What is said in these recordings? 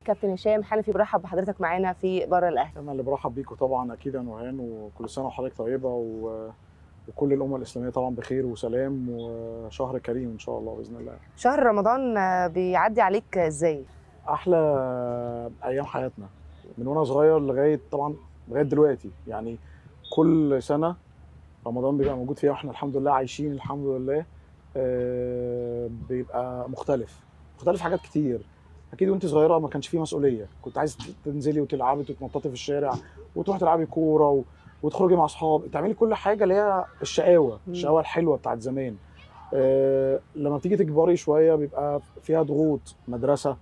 كابتن هشام حنفي برحب بحضرتك معانا في بره الاهلي انا اللي برحب بيكم طبعا اكيد يا نورهان وكل سنه وحضرتك طيبه و... وكل الامه الاسلاميه طبعا بخير وسلام وشهر كريم ان شاء الله باذن الله شهر رمضان آه، بيعدي عليك ازاي احلى ايام حياتنا من وانا صغير لغايه طبعا لغايه دلوقتي يعني كل سنه رمضان بيبقى موجود فيها واحنا الحمد لله عايشين الحمد لله آه، بيبقى مختلف مختلف في حاجات كتير اكيد وانت صغيره ما كانش فيه مسؤوليه كنت عايز تنزلي وتلعبي وتتنططي في الشارع وتروحي تلعبي كوره و... وتخرجي مع اصحاب تعملي كل حاجه اللي هي الشقاوه مم. الشقاوه الحلوه بتاعت زمان آه لما بتيجي تكبري شويه بيبقى فيها ضغوط مدرسه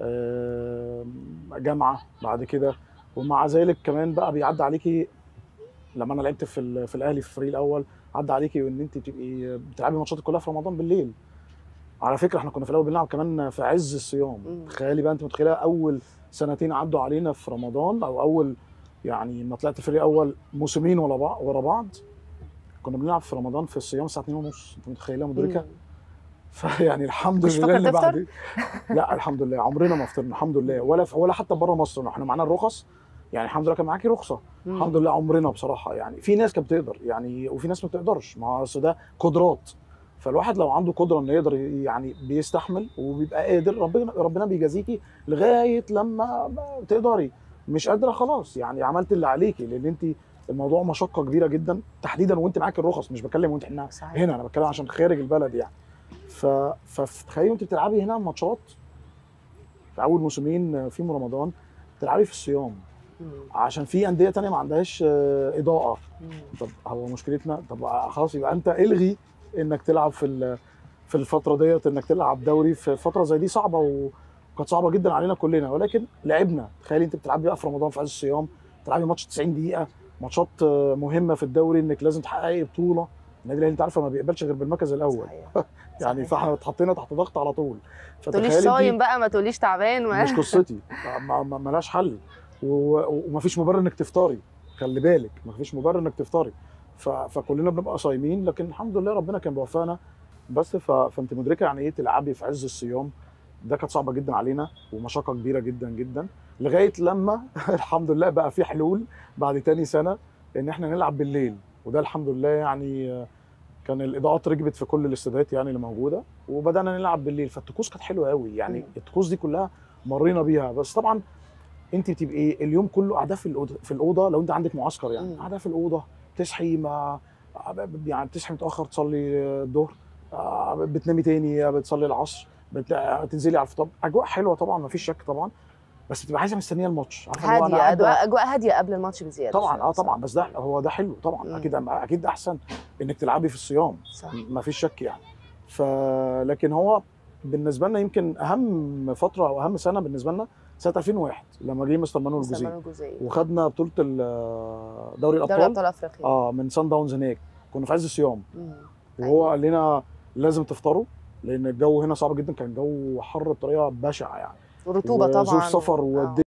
آه جامعه بعد كده ومع ذلك كمان بقى بيعدي عليكي لما انا لعبت في ال- في الاهلي في الفريق الاول عدى عليكي ان انت تبقي بتلعبي ماتشاتك كلها في رمضان بالليل على فكره احنا كنا في الاول بنلعب كمان في عز الصيام مم. تخيلي بقى انت متخيله اول سنتين عدوا علينا في رمضان او اول يعني ما طلعت فريق اول موسمين ورا بعض ورا بعض كنا بنلعب في رمضان في الصيام الساعه 2 ونص انت متخيله مدركه مم. فيعني الحمد مش لله فاكرة اللي تفطر؟ بعد لا الحمد لله عمرنا ما فطرنا الحمد لله ولا ولا حتى بره مصر احنا معانا الرخص يعني الحمد لله كان معاكي رخصه مم. الحمد لله عمرنا بصراحه يعني في ناس كانت بتقدر يعني وفي ناس ما بتقدرش ما هو أصل ده قدرات فالواحد لو عنده قدره انه يقدر يعني بيستحمل وبيبقى قادر ربنا ربنا بيجازيكي لغايه لما ما تقدري مش قادره خلاص يعني عملت اللي عليكي لان انت الموضوع مشقه كبيره جدا تحديدا وانت معاك الرخص مش بتكلم وانت هنا صحيح هنا انا بتكلم عشان خارج البلد يعني ف فتخيلي وانت بتلعبي هنا ماتشات في اول موسمين فيهم رمضان بتلعبي في الصيام مم. عشان في انديه تانية ما عندهاش آه، اضاءه مم. طب هو مشكلتنا طب خلاص يبقى انت الغي انك تلعب في ال- في الفتره ديت انك تلعب دوري في فتره زي دي صعبه وكانت صعبه جدا علينا كلنا ولكن لعبنا تخيلي انت بتلعبي بقى في رمضان في عز الصيام تلعبي ماتش 90 دقيقه ماتشات آه، مهمه في الدوري انك لازم تحققي بطوله النادي الاهلي انت عارفه ما بيقبلش غير بالمركز الاول صحيح. يعني صحيح. فاحنا اتحطينا تحت ضغط على طول ما تقوليش فتخيلي دي- صايم بقى ما تقوليش تعبان ما مش قصتي ما- ما- ملهاش حل و- ومفيش مبرر انك تفطري خلي بالك مفيش مبرر انك تفطري ف... فكلنا بنبقى صايمين لكن الحمد لله ربنا كان بيوفقنا بس ف... فانت مدركه يعني ايه تلعبي في عز الصيام ده كانت صعبه جدا علينا ومشقه كبيره جدا جدا لغايه لما الحمد لله بقى في حلول بعد تاني سنه ان احنا نلعب بالليل وده الحمد لله يعني آه، كان الاضاءات ركبت في كل الاستادات يعني اللي موجوده وبدانا نلعب بالليل فالطقوس كانت حلوه قوي يعني مم. الطقوس دي كلها مرينا بيها بس طبعا انت بتبقي اليوم كله قاعده في الاوضه في الاوضه لو انت عندك معسكر يعني مم. قاعده في الاوضه تصحي ما يعني تصحي متاخر تصلي الظهر آه، بتنامي تاني بتصلي العصر بت- تنزلي على الفطار اجواء حلوه طبعا ما فيش شك طبعا بس بتبقى عايزه مستنيه الماتش عارفه اللي هو أنا هاديه قاعدة- اجواء اجواء هاديه قبل الماتش بزياده طبعا اه صح. طبعا بس ده هو ده حلو طبعا مم. اكيد اكيد احسن انك تلعبي في الصيام صح ما فيش شك يعني ف لكن هو بالنسبه لنا يمكن اهم فتره او اهم سنه بالنسبه لنا سنه 2001 لما جه مستر مانويل الجوزيه سلمان الجوزية وخدنا بطوله ال- دوري دوري الابطال ابطال افريقيا اه من سان داونز هناك كنا في عز الصيام مم. وهو قال لنا لازم تفطروا لان الجو هنا صعب جدا كان الجو حر بطريقه بشعه يعني ورطوبه وظروف طبعا سفر آه. والدنيا